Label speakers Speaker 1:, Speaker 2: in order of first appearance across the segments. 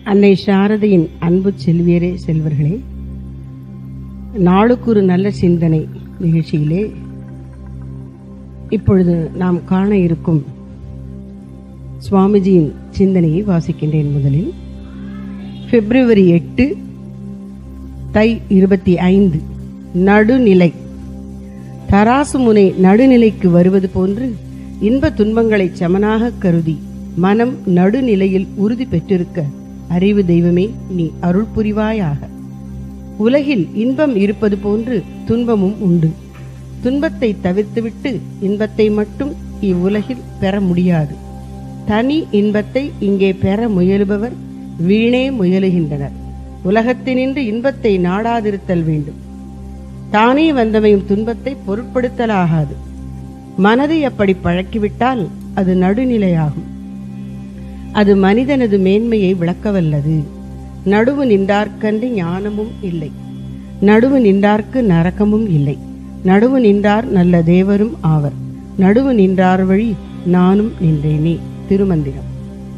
Speaker 1: அன்னை சாரதையின் அன்பு செல்வியரே செல்வர்களே நாளுக்கு ஒரு நல்ல சிந்தனை நிகழ்ச்சியிலே இப்பொழுது நாம் காண இருக்கும் சுவாமிஜியின் சிந்தனையை வாசிக்கின்றேன் முதலில் பிப்ரவரி எட்டு தை இருபத்தி ஐந்து நடுநிலை தராசு முனை நடுநிலைக்கு வருவது போன்று இன்ப துன்பங்களை சமனாக கருதி மனம் நடுநிலையில் உறுதி பெற்றிருக்க அறிவு தெய்வமே நீ அருள் புரிவாயாக உலகில் இன்பம் இருப்பது போன்று துன்பமும் உண்டு துன்பத்தை தவிர்த்துவிட்டு இன்பத்தை மட்டும் இவ்வுலகில் பெற முடியாது தனி இன்பத்தை இங்கே பெற முயலுபவர் வீணே முயலுகின்றனர் உலகத்தினின்று இன்பத்தை நாடாதிருத்தல் வேண்டும் தானே வந்தமையும் துன்பத்தை பொருட்படுத்தலாகாது மனதை அப்படி பழக்கிவிட்டால் அது நடுநிலையாகும் அது மனிதனது மேன்மையை விளக்கவல்லது நடுவு நின்றார்க்கன்று ஞானமும் இல்லை நடுவு நின்றார்க்கு நரக்கமும் இல்லை நடுவு நின்றார் நல்ல தேவரும் ஆவர் நடுவு நின்றார் வழி நானும் நின்றேனே திருமந்திரம்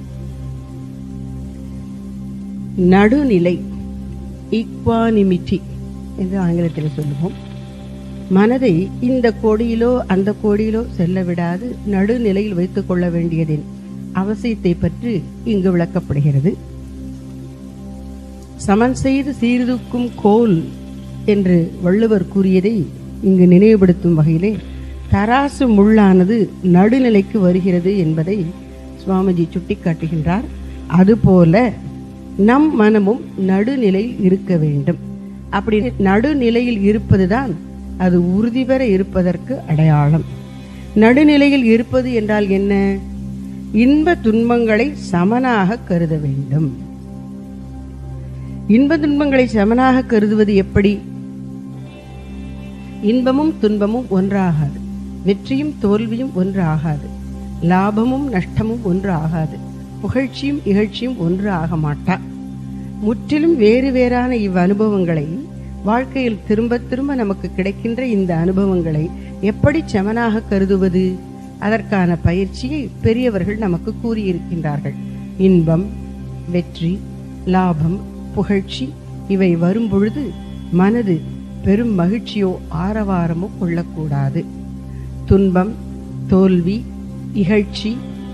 Speaker 1: நடுநிலை ஈக்வானிமிட்டி என்று ஆங்கிலத்தில் சொல்லுவோம் மனதை இந்த கோடியிலோ அந்த கோடியிலோ செல்ல விடாது நடுநிலையில் வைத்துக் கொள்ள வேண்டியதின் அவசியத்தை பற்றி இங்கு விளக்கப்படுகிறது சமன் செய்து சீர்தூக்கும் கோல் என்று வள்ளுவர் கூறியதை இங்கு நினைவுபடுத்தும் வகையிலே தராசு முள்ளானது நடுநிலைக்கு வருகிறது என்பதை சுவாமிஜி சுட்டிக்காட்டுகின்றார் அதுபோல நம் மனமும் நடுநிலையில் இருக்க வேண்டும் அப்படி நடுநிலையில் இருப்பதுதான் அது உறுதி பெற இருப்பதற்கு அடையாளம் நடுநிலையில் இருப்பது என்றால் என்ன இன்ப துன்பங்களை சமனாக கருத வேண்டும் இன்ப துன்பங்களை சமனாக கருதுவது எப்படி இன்பமும் துன்பமும் ஒன்றாகாது வெற்றியும் தோல்வியும் ஒன்று ஆகாது லாபமும் நஷ்டமும் ஒன்று ஆகாது புகழ்ச்சியும் இகழ்ச்சியும் ஒன்று ஆக மாட்டா முற்றிலும் வேறு வேறான இவ் அனுபவங்களை வாழ்க்கையில் திரும்ப திரும்ப நமக்கு கிடைக்கின்ற இந்த அனுபவங்களை எப்படி சமனாக கருதுவது அதற்கான பயிற்சியை பெரியவர்கள் நமக்கு கூறியிருக்கின்றார்கள் இன்பம் வெற்றி லாபம் புகழ்ச்சி இவை வரும்பொழுது மனது பெரும் மகிழ்ச்சியோ ஆரவாரமோ கொள்ளக்கூடாது துன்பம் தோல்வி இகழ்ச்சி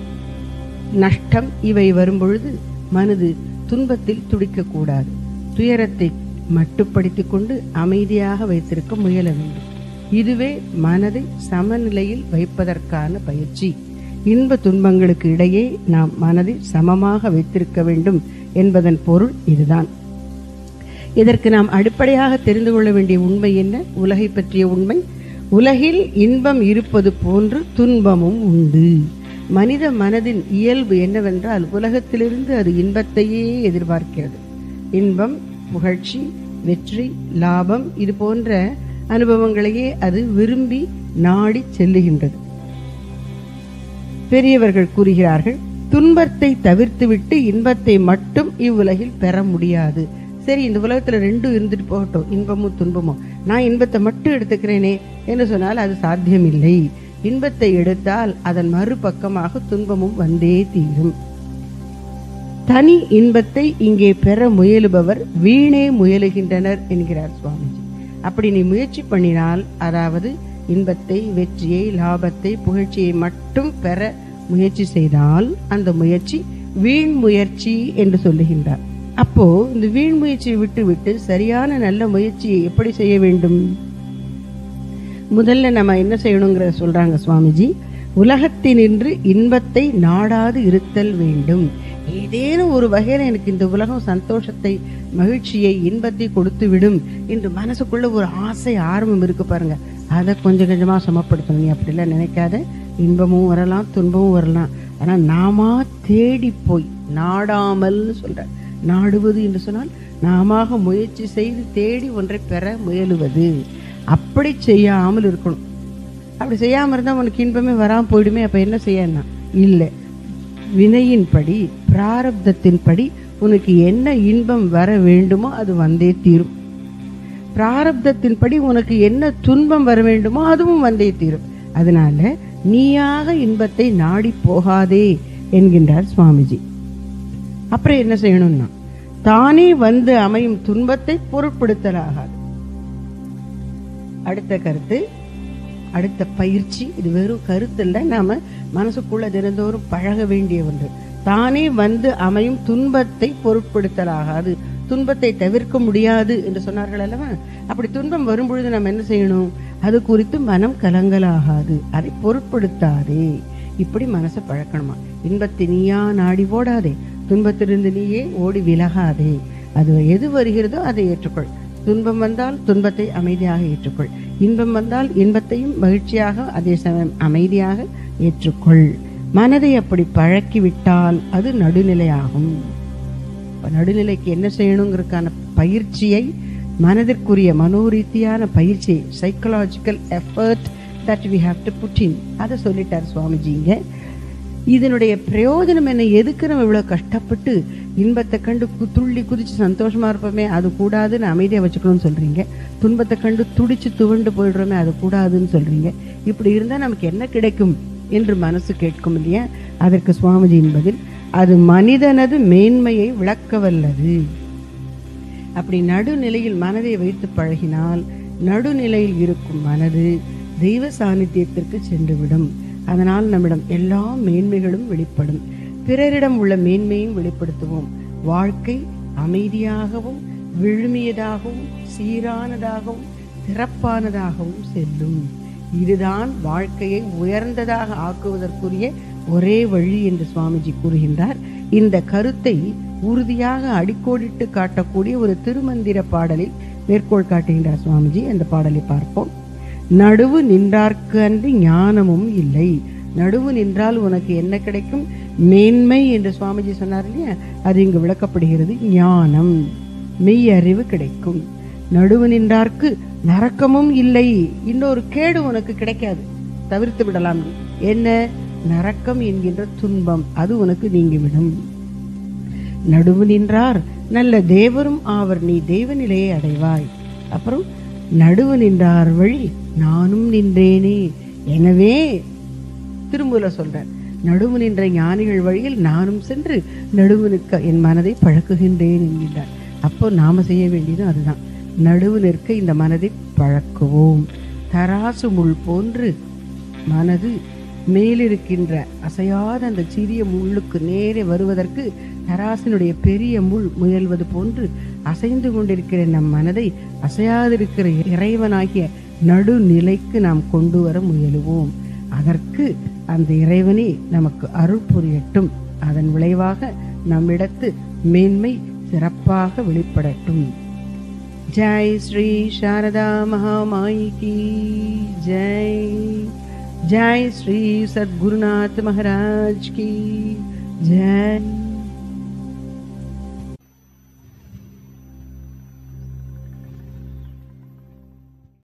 Speaker 1: நஷ்டம் இவை வரும்பொழுது மனது துன்பத்தில் துடிக்கக்கூடாது துயரத்தை மட்டுப்படுத்திக் கொண்டு அமைதியாக வைத்திருக்க முயல வேண்டும் இதுவே மனதை சமநிலையில் வைப்பதற்கான பயிற்சி இன்ப துன்பங்களுக்கு இடையே நாம் மனதை சமமாக வைத்திருக்க வேண்டும் என்பதன் பொருள் இதுதான் இதற்கு நாம் அடிப்படையாக தெரிந்து கொள்ள வேண்டிய உண்மை என்ன உலகை பற்றிய உண்மை உலகில் இன்பம் இருப்பது போன்று துன்பமும் உண்டு மனித மனதின் இயல்பு என்னவென்றால் உலகத்திலிருந்து அது இன்பத்தையே எதிர்பார்க்கிறது இன்பம் புகழ்ச்சி வெற்றி லாபம் இது போன்ற அனுபவங்களையே அது விரும்பி நாடி செல்லுகின்றது பெரியவர்கள் கூறுகிறார்கள் துன்பத்தை தவிர்த்துவிட்டு இன்பத்தை மட்டும் இவ்வுலகில் பெற முடியாது சரி இந்த உலகத்துல ரெண்டும் இருந்துட்டு போகட்டும் இன்பமும் துன்பமும் நான் இன்பத்தை மட்டும் எடுத்துக்கிறேனே என்று சொன்னால் அது சாத்தியமில்லை இன்பத்தை எடுத்தால் அதன் மறுபக்கமாக துன்பமும் வந்தே தீரும் தனி இன்பத்தை இங்கே பெற முயலுபவர் வீணே முயலுகின்றனர் என்கிறார் சுவாமிஜி அப்படி நீ முயற்சி பண்ணினால் அதாவது இன்பத்தை வெற்றியை லாபத்தை புகழ்ச்சியை மட்டும் பெற முயற்சி செய்தால் அந்த முயற்சி வீண் முயற்சி என்று சொல்லுகின்றார் அப்போ இந்த வீண் முயற்சியை விட்டு விட்டு சரியான நல்ல முயற்சியை எப்படி செய்ய வேண்டும் முதல்ல நம்ம என்ன செய்யணுங்கிறத சொல்றாங்க சுவாமிஜி உலகத்தினின்று இன்பத்தை நாடாது இருத்தல் வேண்டும் ஏதேனும் ஒரு வகையில எனக்கு இந்த உலகம் சந்தோஷத்தை மகிழ்ச்சியை இன்பத்தை கொடுத்து விடும் என்று மனசுக்குள்ள ஒரு ஆசை ஆர்வம் இருக்கு பாருங்க அதை கொஞ்சம் கொஞ்சமா சமப்படுத்தணும் நீ அப்படிலாம் நினைக்காத இன்பமும் வரலாம் துன்பமும் வரலாம் ஆனா நாமா தேடி போய் நாடாமல் சொல்ற நாடுவது என்று சொன்னால் நாம முயற்சி செய்து தேடி ஒன்றை பெற முயலுவது அப்படி செய்யாமல் இருக்கணும் அப்படி செய்யாம இருந்தா உனக்கு இன்பமே வராம போயிடுமே அப்ப என்ன செய்யணும் இல்லை வினையின்படி பிராரப்தத்தின்படி உனக்கு என்ன இன்பம் வர வேண்டுமோ அது வந்தே தீரும் பிராரப்தத்தின்படி உனக்கு என்ன துன்பம் வர வேண்டுமோ அதுவும் வந்தே தீரும் அதனால நீயாக இன்பத்தை நாடி போகாதே என்கின்றார் சுவாமிஜி அப்புறம் என்ன செய்யணும்னா தானே வந்து அமையும் துன்பத்தை பொருட்படுத்தலாகாது அடுத்த கருத்து அடுத்த பயிற்சி இது வெறும் கருத்து இல்ல நாம மனசுக்குள்ள தினந்தோறும் பழக வேண்டிய ஒன்று தானே வந்து அமையும் துன்பத்தை பொருட்படுத்தலாகாது துன்பத்தை தவிர்க்க முடியாது என்று சொன்னார்கள் அல்லவா அப்படி துன்பம் வரும்பொழுது நம்ம என்ன செய்யணும் அது குறித்து மனம் கலங்கலாகாது அதை பொருட்படுத்தாதே இப்படி மனசை பழக்கணுமா இன்பத்தை நீயா நாடி ஓடாதே துன்பத்திலிருந்து நீயே ஓடி விலகாதே அது எது வருகிறதோ அதை ஏற்றுக்கொள் துன்பம் வந்தால் துன்பத்தை அமைதியாக ஏற்றுக்கொள் இன்பம் வந்தால் இன்பத்தையும் மகிழ்ச்சியாக அதே சமயம் அமைதியாக ஏற்றுக்கொள் மனதை அப்படி பழக்கிவிட்டால் அது நடுநிலையாகும் இப்ப நடுநிலைக்கு என்ன செய்யணுங்கிறதுக்கான பயிற்சியை மனதிற்குரிய மனோரீதியான பயிற்சி psychological effort that we have to put in அதை சொல்லிட்டார் சுவாமிஜிங்க இதனுடைய பிரயோஜனம் என்ன எதுக்கு நம்ம இவ்வளவு கஷ்டப்பட்டு இன்பத்தை கண்டு கு- துள்ளி குதிச்சு சந்தோஷமா இருப்போமே அது கூடாதுன்னு அமைதியா வச்சுக்கணும்னு சொல்றீங்க துன்பத்தை கண்டு துடிச்சு துவண்டு போயிடுறோமே அது கூடாதுன்னு சொல்றீங்க இப்படி இருந்தா நமக்கு என்ன கிடைக்கும் என்று மனசு கேட்கும் இல்லையா அதற்கு சுவாமிஜியின் பதில் அது மனிதனது மேன்மையை விளக்க வல்லது அப்படி நடுநிலையில் மனதை வைத்து பழகினால் நடுநிலையில் இருக்கும் மனது தெய்வ சாநித்தியத்திற்கு சென்றுவிடும் அதனால் நம்மிடம் எல்லா மேன்மைகளும் வெளிப்படும் பிறரிடம் உள்ள மேன்மையும் வெளிப்படுத்துவோம் வாழ்க்கை அமைதியாகவும் விழுமியதாகவும் சீரானதாகவும் சிறப்பானதாகவும் செல்லும் இதுதான் வாழ்க்கையை உயர்ந்ததாக ஆக்குவதற்குரிய ஒரே வழி என்று சுவாமிஜி கூறுகின்றார் இந்த கருத்தை உறுதியாக அடிக்கோடிட்டு காட்டக்கூடிய ஒரு திருமந்திர பாடலில் மேற்கோள் காட்டுகின்றார் சுவாமிஜி அந்த பாடலை பார்ப்போம் நடுவு நின்றார்க்கு அன்றி ஞானமும் இல்லை நடுவு நின்றால் உனக்கு என்ன கிடைக்கும் மேன்மை என்று சுவாமிஜி சொன்னார் இல்லையா அது இங்கு விளக்கப்படுகிறது ஞானம் மெய் அறிவு கிடைக்கும் நடுவு நின்றார்க்கு நரக்கமும் இல்லை இன்னொரு கேடு உனக்கு கிடைக்காது தவிர்த்து விடலாம் என்ன நரக்கம் என்கின்ற துன்பம் அது உனக்கு நீங்கிவிடும் நடுவு நின்றார் நல்ல தேவரும் ஆவர் நீ தெய்வ நிலையை அடைவாய் அப்புறம் நடுவு நின்றார் வழி நானும் நின்றேனே எனவே திருமூல சொல்றார் நடுவு நின்ற ஞானிகள் வழியில் நானும் சென்று நடுவு நிற்க என் மனதை பழக்குகின்றேன் என்கின்றார் அப்போ நாம செய்ய வேண்டியது அதுதான் நடுவு நிற்க இந்த மனதை பழக்குவோம் தராசு முள் போன்று மனது மேலிருக்கின்ற அசையாத அந்த சிறிய முள்ளுக்கு நேரே வருவதற்கு தராசினுடைய பெரிய முள் முயல்வது போன்று அசைந்து கொண்டிருக்கிற நம் மனதை அசையாதிருக்கிற இறைவனாகிய நடுநிலைக்கு நாம் கொண்டு வர முயலுவோம் அதற்கு அந்த இறைவனே நமக்கு அருள் புரியட்டும் அதன் விளைவாக நம்மிடத்து மேன்மை சிறப்பாக வெளிப்படட்டும் जय श्री शारदा महामाई की जय जय श्री सद्गुरुनाथ महाराज की जय